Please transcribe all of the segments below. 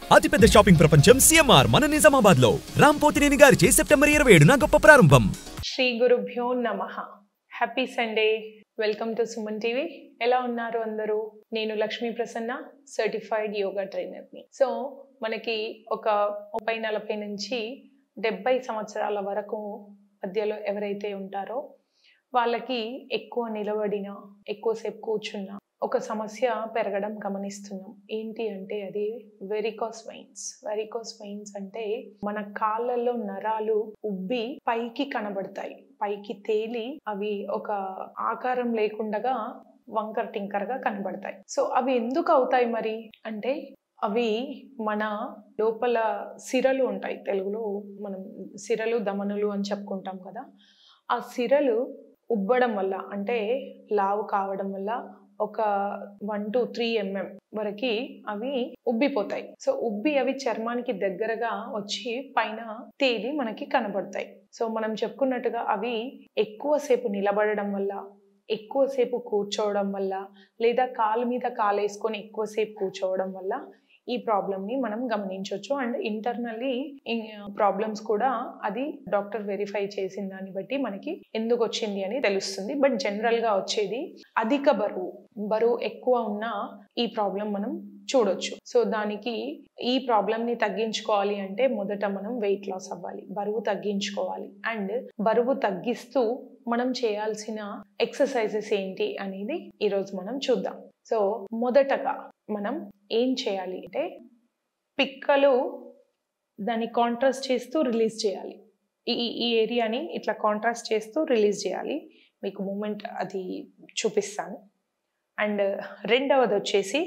అతిపెద్ద షాపింగ్ ప్రపంచం సిఎంఆర్ మన నిజామాబాద్ లో రామ్ పోతినేని గారిచే సెప్టెంబర్ ఇరవై ఏడున గొప్ప ప్రారంభం శ్రీ గురుభ్యో నమ happy Sunday welcome to Suman TV ఎలా ఉన్నారు అందరూ నేను లక్ష్మీ ప్రసన్న సర్టిఫైడ్ యోగా ట్రైనర్ని సో మనకి ఒక ముప్పై నలభై నుంచి డెబ్బై సంవత్సరాల వరకు మధ్యలో ఎవరైతే ఉంటారో వాళ్ళకి ఎక్కువ నిలబడిన ఎక్కువసేపు కూర్చున్న ఒక సమస్య పెరగడం గమనిస్తున్నాం ఏంటి అంటే అది వెరికోస్ వెయిన్స్ వెరికోస్ వెయిన్స్ అంటే మన కాళ్ళల్లో నరాలు ఉబ్బి పైకి కనబడతాయి పైకి తేలి అవి ఒక ఆకారం లేకుండగా వంకర టింకరగా కనబడతాయి సో అవి ఎందుకు అవుతాయి మరి అంటే అవి మన లోపల సిరలు ఉంటాయి తెలుగులో మనం సిరలు దమనులు అని చెప్పుకుంటాం కదా ఆ సిరలు ఉబ్బడం వల్ల అంటే లావు కావడం వల్ల ఒక వన్ టు త్రీ ఎంఎం వరకు అవి ఉబ్బిపోతాయి సో ఉబ్బి అవి చర్మానికి దగ్గరగా వచ్చి పైన తేలి మనకి కనబడతాయి సో మనం చెప్పుకున్నట్టుగా అవి ఎక్కువసేపు నిలబడడం వల్ల ఎక్కువసేపు కూర్చోవడం వల్ల లేదా కాలు మీద కాలేసుకొని ఎక్కువసేపు కూర్చోవడం వల్ల ఈ ప్రాబ్లమ్ని మనం గమనించవచ్చు అండ్ ఇంటర్నల్లీ ప్రాబ్లమ్స్ కూడా అది డాక్టర్ వెరిఫై చేసిన దాన్ని బట్టి మనకి ఎందుకు వచ్చింది అని తెలుస్తుంది బట్ జనరల్గా వచ్చేది అధిక బరువు బరువు ఎక్కువ ఉన్న ఈ ప్రాబ్లం మనం చూడొచ్చు సో దానికి ఈ ప్రాబ్లమ్ని తగ్గించుకోవాలి అంటే మొదట మనం వెయిట్ లాస్ అవ్వాలి బరువు తగ్గించుకోవాలి అండ్ బరువు తగ్గిస్తూ మనం చేయాల్సిన ఎక్సర్సైజెస్ ఏంటి అనేది ఈరోజు మనం చూద్దాం సో మొదటగా మనం ఏం చేయాలి అంటే పిక్కలు దాన్ని కాంట్రాస్ట్ చేస్తూ రిలీజ్ చేయాలి ఈ ఈ ఏరియాని ఇట్లా కాంట్రాస్ట్ చేస్తూ రిలీజ్ చేయాలి మీకు మూమెంట్ అది చూపిస్తాను అండ్ రెండవది వచ్చేసి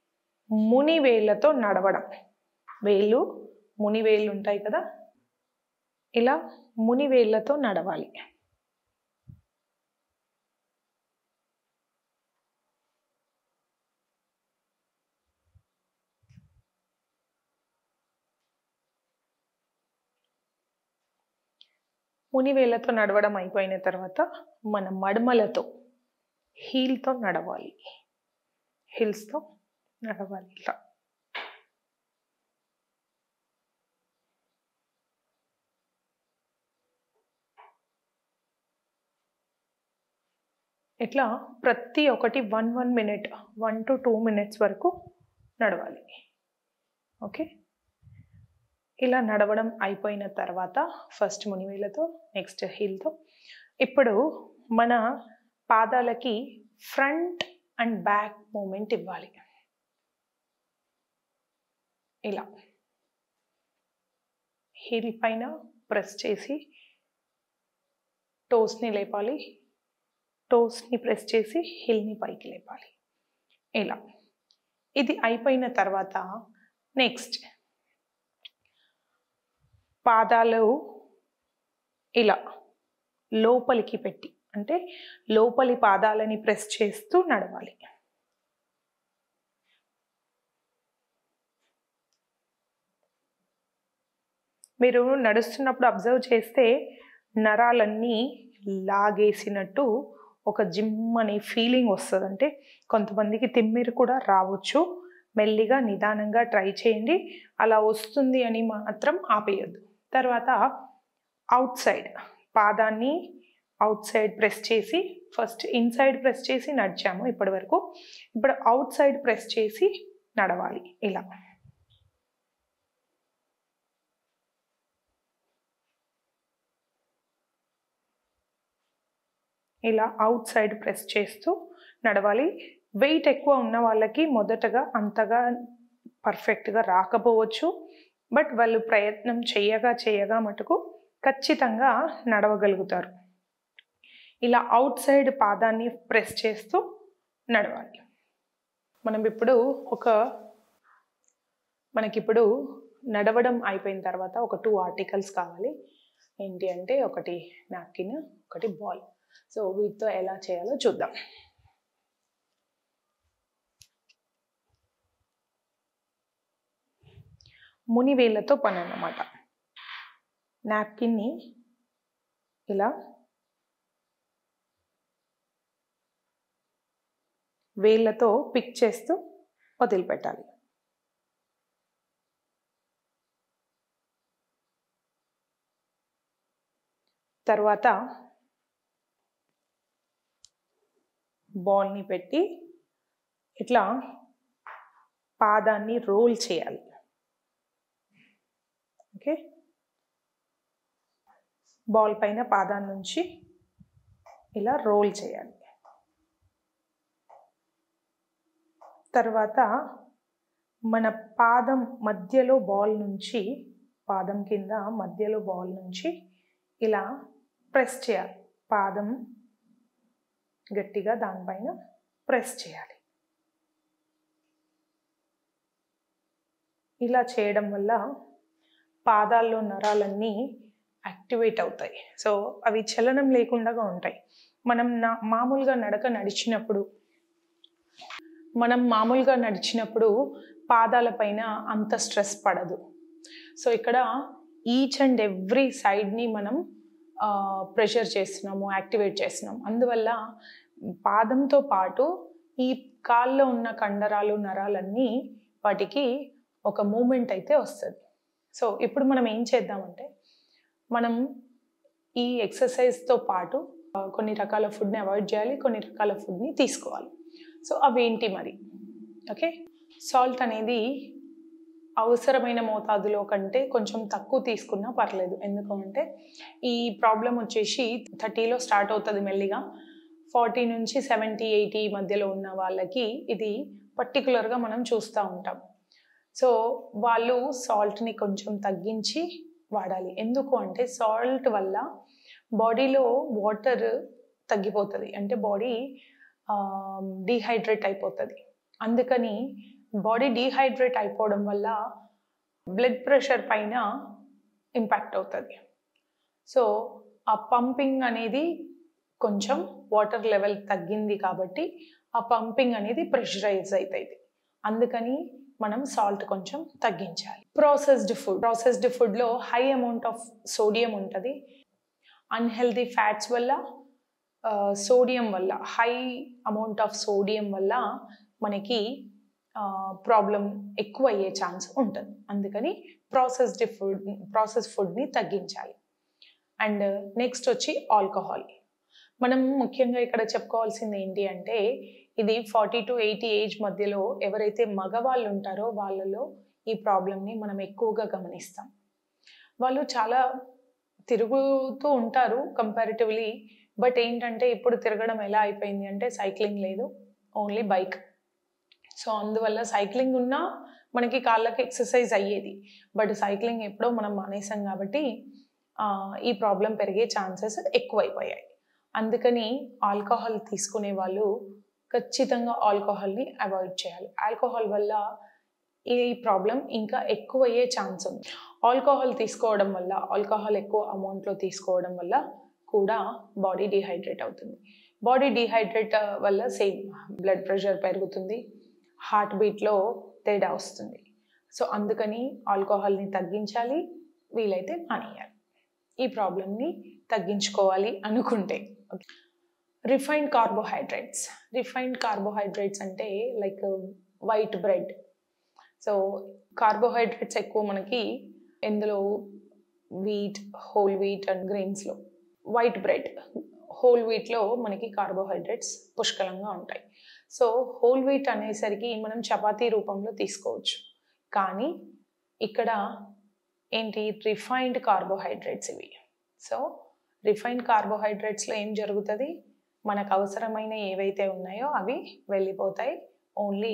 ముని వేళ్ళతో నడవడం వేళ్ళు ముని వేళ్ళు ఉంటాయి కదా ఇలా ముని వేళ్ళతో నడవాలి మునివేళ్లతో నడవడం అయిపోయిన తర్వాత మన మడమలతో హీల్తో నడవాలి హీల్స్తో నడవాలి ఇట్లా ఇట్లా ప్రతి ఒక్కటి one one minute one to two minutes వరకు నడవాలి ఓకే ఇలా నడవడం అయిపోయిన తర్వాత ఫస్ట్ మునివేలతో నెక్స్ట్ హీల్తో ఇప్పుడు మన పాదాలకి ఫ్రంట్ అండ్ బ్యాక్ మూమెంట్ ఇవ్వాలి ఇలా హీల్ పైన ప్రెస్ చేసి టోస్ని లేపాలి టోస్ని ప్రెస్ చేసి హిల్ని పైకి లేపాలి ఇలా ఇది అయిపోయిన తర్వాత నెక్స్ట్ పాదాలు ఇలా లోపలికి పెట్టి అంటే లోపలి పాదాలని ప్రెస్ చేస్తూ నడవాలి మీరు నడుస్తున్నప్పుడు అబ్జర్వ్ చేస్తే నరాలన్నీ లాగేసినట్టు ఒక జిమ్ అనే ఫీలింగ్ వస్తుంది అంటే కొంతమందికి తిమ్మిరి కూడా రావచ్చు మెల్లిగా నిదానంగా ట్రై చేయండి అలా వస్తుంది అని మాత్రం ఆపేయద్దు తర్వాత అవుట్ సైడ్ పాదాన్ని అవుట్ సైడ్ ప్రెస్ చేసి ఫస్ట్ ఇన్సైడ్ ప్రెస్ చేసి నడిచాము ఇప్పటి వరకు ఇప్పుడు అవుట్ సైడ్ ప్రెస్ చేసి నడవాలి ఇలా ఇలా అవుట్ సైడ్ ప్రెస్ చేస్తూ నడవాలి వెయిట్ ఎక్కువ ఉన్న వాళ్ళకి మొదటగా అంతగా పర్ఫెక్ట్గా రాకపోవచ్చు బట్ వాళ్ళు ప్రయత్నం చేయగా చేయగా మటుకు ఖచ్చితంగా నడవగలుగుతారు ఇలా అవుట్ సైడ్ పాదాన్ని ప్రెస్ చేస్తూ నడవాలి మనం ఇప్పుడు ఒక మనకిప్పుడు నడవడం అయిపోయిన తర్వాత ఒక టూ ఆర్టికల్స్ కావాలి ఏంటి అంటే ఒకటి నాప్కిన్ ఒకటి బాల్ సో వీటితో ఎలా చేయాలో చూద్దాం ముని వేళ్ళతో పని అన్నమాట నాప్కిన్ని ఇలా వేళ్ళతో పిక్ చేస్తూ వదిలిపెట్టాలి తర్వాత బాల్ని పెట్టి ఇట్లా పాదాన్ని రోల్ చేయాలి ఓకే బాల్ పైన పాదాన్ని నుంచి ఇలా రోల్ చేయాలి తర్వాత మన పాదం మధ్యలో బాల్ నుంచి పాదం కింద మధ్యలో బాల్ నుంచి ఇలా ప్రెస్ చేయాలి పాదం గట్టిగా దానిపైన ప్రెస్ చేయాలి ఇలా చేయడం వల్ల పాదాల్లో నరాలన్నీ యాక్టివేట్ అవుతాయి సో అవి చలనం లేకుండా ఉంటాయి మనం నా మామూలుగా నడక నడిచినప్పుడు మనం మామూలుగా నడిచినప్పుడు పాదాలపైన అంత స్ట్రెస్ పడదు సో ఇక్కడ ఈచ్ అండ్ ఎవ్రీ సైడ్ని మనం ప్రెషర్ చేస్తున్నాము యాక్టివేట్ చేస్తున్నాం అందువల్ల పాదంతో పాటు ఈ కాల్లో ఉన్న కండరాలు నరాలన్నీ వాటికి ఒక మూమెంట్ అయితే వస్తుంది సో ఇప్పుడు మనం ఏం చేద్దామంటే మనం ఈ ఎక్సర్సైజ్తో పాటు ఆ, కొన్ని రకాల ఫుడ్ని అవాయిడ్ చేయాలి కొన్ని రకాల ఫుడ్ని తీసుకోవాలి సో అవేంటి మరి ఓకే సాల్ట్ అనేది అవసరమైన మోతాదులో కంటే కొంచెం తక్కువ తీసుకున్నా పర్లేదు ఎందుకంటే ఈ ప్రాబ్లం వచ్చేసి థర్టీలో స్టార్ట్ అవుతుంది మెల్లిగా ఫార్టీ నుంచి సెవెంటీ ఎయిటీ మధ్యలో ఉన్న వాళ్ళకి ఇది పర్టికులర్గా మనం చూస్తూ ఉంటాం సో వాళ్ళు సాల్ట్ని కొంచెం తగ్గించి వాడాలి ఎందుకు అంటే సాల్ట్ వల్ల బాడీలో వాటర్ తగ్గిపోతుంది అంటే బాడీ డీహైడ్రేట్ అయిపోతుంది అందుకని బాడీ డీహైడ్రేట్ అయిపోవడం వల్ల బ్లడ్ ప్రెషర్ పైన ఇంపాక్ట్ అవుతుంది సో ఆ పంపింగ్ అనేది కొంచెం వాటర్ లెవెల్ తగ్గింది కాబట్టి ఆ పంపింగ్ అనేది ప్రెషరైజ్ అవుతుంది అందుకని మనం సాల్ట్ కొంచెం తగ్గించాలి ప్రాసెస్డ్ ఫుడ్ ప్రాసెస్డ్ ఫుడ్లో హై అమౌంట్ ఆఫ్ సోడియం ఉంటుంది అన్హెల్దీ ఫ్యాట్స్ వల్ల సోడియం వల్ల హై అమౌంట్ ఆఫ్ సోడియం వల్ల మనకి ప్రాబ్లం ఎక్కువ అయ్యే ఛాన్స్ ఉంటుంది అందుకని ప్రాసెస్డ్ ఫుడ్ ప్రాసెస్ ఫుడ్ని తగ్గించాలి అండ్ నెక్స్ట్ వచ్చి ఆల్కహాల్ మనం ముఖ్యంగా ఇక్కడ చెప్పుకోవాల్సింది ఏంటి అంటే ఇది ఫార్టీ టు ఎయిటీ ఏజ్ మధ్యలో ఎవరైతే మగవాళ్ళు ఉంటారో వాళ్ళలో ఈ ప్రాబ్లమ్ని మనం ఎక్కువగా గమనిస్తాం వాళ్ళు చాలా తిరుగుతూ ఉంటారు కంపారిటివ్లీ బట్ ఏంటంటే ఇప్పుడు తిరగడం ఎలా అయిపోయింది అంటే సైక్లింగ్ లేదు ఓన్లీ బైక్ సో అందువల్ల సైక్లింగ్ ఉన్నా మనకి కాళ్ళకి ఎక్సర్సైజ్ అయ్యేది బట్ సైక్లింగ్ ఎప్పుడో మనం మానేసాం కాబట్టి ఆ, ఈ ప్రాబ్లం పెరిగే ఛాన్సెస్ ఎక్కువైపోయాయి అందుకని ఆల్కహాల్ తీసుకునే వాళ్ళు ఖచ్చితంగా ఆల్కహాల్ని అవాయిడ్ చేయాలి ఆల్కహాల్ వల్ల ఈ ప్రాబ్లం ఇంకా ఎక్కువ అయ్యే ఛాన్స్ ఉంది ఆల్కహాల్ తీసుకోవడం వల్ల ఆల్కహాల్ ఎక్కువ అమౌంట్లో తీసుకోవడం వల్ల కూడా బాడీ డిహైడ్రేట్ అవుతుంది బాడీ డిహైడ్రేట్ వల్ల సేమ్ బ్లడ్ ప్రెషర్ పెరుగుతుంది హార్ట్ బీట్లో తేడా వస్తుంది సో అందుకని ఆల్కహాల్ని తగ్గించాలి వీలైతే మానేయాలి ఈ ప్రాబ్లమ్ని తగ్గించుకోవాలి అనుకుంటే రిఫైన్డ్ కార్బోహైడ్రేట్స్ రిఫైన్డ్ కార్బోహైడ్రేట్స్ అంటే like white bread so carbohydrates ఎక్కువ మనకి ఎందులో వీట్ హోల్ వీట్ అండ్ గ్రెయిన్స్లో వైట్ బ్రెడ్ హోల్ వీట్లో మనకి కార్బోహైడ్రేట్స్ పుష్కలంగా ఉంటాయి సో హోల్ వీట్ అనేసరికి మనం చపాతీ రూపంలో తీసుకోవచ్చు కానీ ఇక్కడ ఏంటి రిఫైన్డ్ కార్బోహైడ్రేట్స్ ఇవి సో రిఫైన్డ్ కార్బోహైడ్రేట్స్లో ఏం జరుగుతుంది మనకు అవసరమైన ఏవైతే ఉన్నాయో అవి వెళ్ళిపోతాయి ఓన్లీ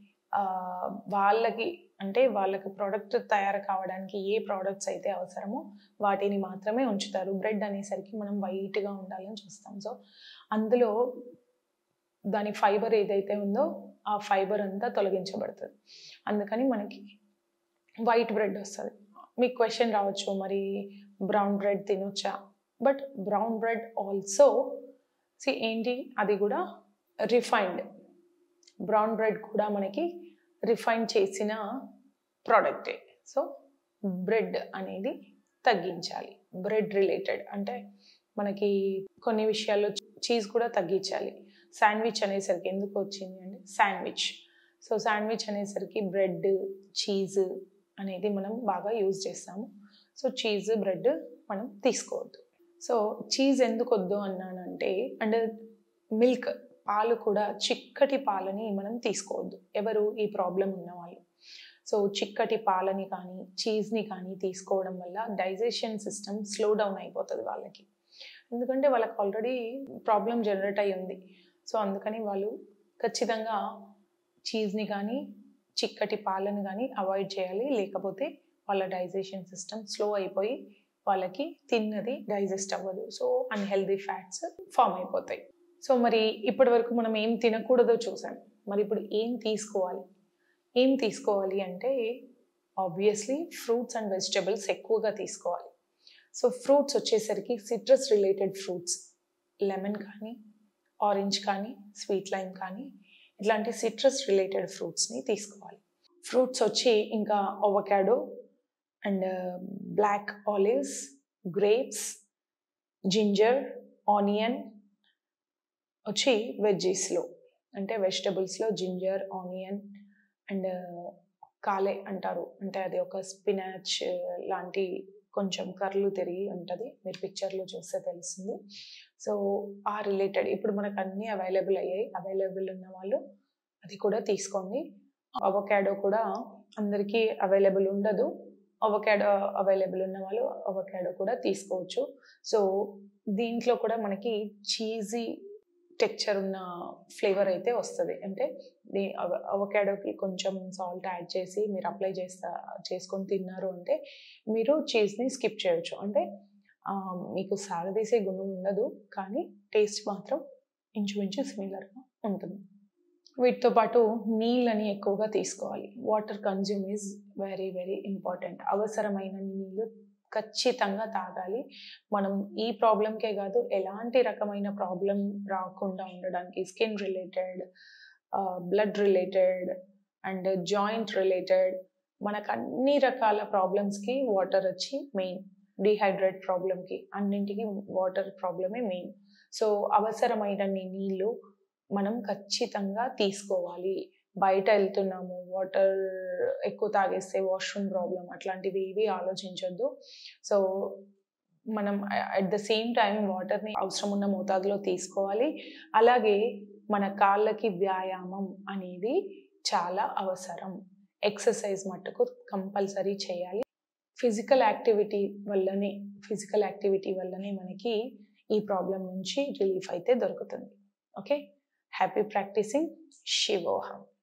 వాళ్ళకి అంటే వాళ్ళకి ప్రోడక్ట్ తయారు కావడానికి ఏ ప్రోడక్ట్స్ అయితే అవసరమో వాటిని మాత్రమే ఉంచుతారు బ్రెడ్ అనేసరికి మనం వైట్గా ఉండాలని చూస్తాం సో అందులో దాని ఫైబర్ ఏదైతే ఉందో ఆ ఫైబర్ అంతా తొలగించబడుతుంది అందుకని మనకి వైట్ బ్రెడ్ వస్తుంది మీకు క్వశ్చన్ రావచ్చు మరి బ్రౌన్ బ్రెడ్ తినొచ్చా బట్ బ్రౌన్ బ్రెడ్ ఆల్సో సి ఏంటి అది కూడా రిఫైన్డ్ బ్రౌన్ బ్రెడ్ కూడా మనకి రిఫైన్ చేసిన ప్రోడక్టే సో బ్రెడ్ అనేది తగ్గించాలి బ్రెడ్ రిలేటెడ్ అంటే మనకి కొన్ని విషయాల్లో చీజ్ కూడా తగ్గించాలి శాండ్విచ్ అనేసరికి ఎందుకు వచ్చింది అంటే శాండ్విచ్ సో శాండ్విచ్ అనేసరికి బ్రెడ్ చీజ్ అనేది మనం బాగా యూజ్ చేస్తాము సో చీజ్ బ్రెడ్ మనం తీసుకోవద్దు సో చీజ్ ఎందుకు వద్దు అన్నానంటే అండ్ మిల్క్ పాలు కూడా చిక్కటి పాలని మనం తీసుకోవద్దు ఎవరు ఈ ప్రాబ్లం ఉన్న వాళ్ళు సో చిక్కటి పాలని కానీ చీజ్ని కానీ తీసుకోవడం వల్ల డైజెషన్ సిస్టమ్ స్లో డౌన్ అయిపోతుంది వాళ్ళకి ఎందుకంటే వాళ్ళకి ఆల్రెడీ ప్రాబ్లం జనరేట్ అయి ఉంది సో అందుకని వాళ్ళు ఖచ్చితంగా చీజ్ని కానీ చిక్కటి పాలను కానీ అవాయిడ్ చేయాలి లేకపోతే వాళ్ళ డైజెషన్ సిస్టమ్ స్లో అయిపోయి వాళ్ళకి తిన్నది డైజెస్ట్ అవ్వదు సో అన్హెల్దీ ఫ్యాట్స్ ఫామ్ అయిపోతాయి సో మరి ఇప్పటి వరకు మనం ఏం తినకూడదో చూసాం మరి ఇప్పుడు ఏం తీసుకోవాలి ఏం తీసుకోవాలి అంటే ఆబ్వియస్లీ ఫ్రూట్స్ అండ్ వెజిటబుల్స్ ఎక్కువగా తీసుకోవాలి సో ఫ్రూట్స్ వచ్చేసరికి సిట్రస్ రిలేటెడ్ ఫ్రూట్స్ లెమన్ కానీ ఆరెంజ్ కానీ స్వీట్ లైమ్ కానీ ఇట్లాంటి సిట్రస్ రిలేటెడ్ ఫ్రూట్స్ని తీసుకోవాలి ఫ్రూట్స్ వచ్చి ఇంకా avocado and black olives grapes ginger onion వచ్చి వెజ్జీస్లో అంటే వెజిటబుల్స్లో జింజర్ ఆనియన్ అండ్ కాలే అంటారు అంటే అది ఒక స్పినాచ్ లాంటి కొంచెం కర్లు తిరిగి ఉంటుంది మీరు పిక్చర్లో చూస్తే తెలుస్తుంది సో ఆ రిలేటెడ్ ఇప్పుడు మనకు అన్నీ అవైలబుల్ అయ్యాయి అవైలబుల్ ఉన్న వాళ్ళు అది కూడా తీసుకోండి అవకాడో కూడా అందరికీ అవైలబుల్ ఉండదు అవకాడో అవైలబుల్ ఉన్న వాళ్ళు అవకాడో కూడా తీసుకోవచ్చు సో దీంట్లో కూడా మనకి చీజీ టెక్చర్ ఉన్న ఫ్లేవర్ అయితే వస్తుంది అంటే అవకాడోకి కొంచెం సాల్ట్ యాడ్ చేసి మీరు అప్లై చేస్తా చేసుకొని తిన్నారు అంటే మీరు చీజ్ని స్కిప్ చేయొచ్చు అంటే మీకు సాగదీసే గుణం ఉండదు కానీ టేస్ట్ మాత్రం ఇంచుమించు సిమిలర్గా ఉంటుంది వీటితో పాటు నీళ్ళని ఎక్కువగా తీసుకోవాలి water consume is very very important అవసరమైన నీళ్ళు ఖచ్చితంగా తాగాలి మనం ఈ ప్రాబ్లంకే కాదు ఎలాంటి రకమైన ప్రాబ్లం రాకుండా ఉండడానికి skin related blood related and joint related మనకు అన్ని రకాల ప్రాబ్లమ్స్కి వాటర్ వచ్చి మెయిన్ డిహైడ్రేట్ ప్రాబ్లంకి అన్నింటికి వాటర్ ప్రాబ్లమే మెయిన్ సో అవసరమైన నీళ్ళు మనం ఖచ్చితంగా తీసుకోవాలి బయట వెళ్తున్నాము వాటర్ ఎక్కువ తాగేస్తే వాష్రూమ్ ప్రాబ్లం అట్లాంటివి ఏవి ఆలోచించొద్దు సో మనం అట్ ద సేమ్ టైం వాటర్ని అవసరం ఉన్న మోతాదులో తీసుకోవాలి అలాగే మన కాళ్ళకి వ్యాయామం అనేది చాలా అవసరం ఎక్సర్సైజ్ మట్టుకు కంపల్సరీ చేయాలి ఫిజికల్ యాక్టివిటీ వల్లనే ఫిజికల్ యాక్టివిటీ వల్లనే మనకి ఈ ప్రాబ్లం నుంచి రిలీఫ్ అయితే దొరుకుతుంది ఓకే హ్యాపీ ప్రాక్టీసింగ్ శివోహం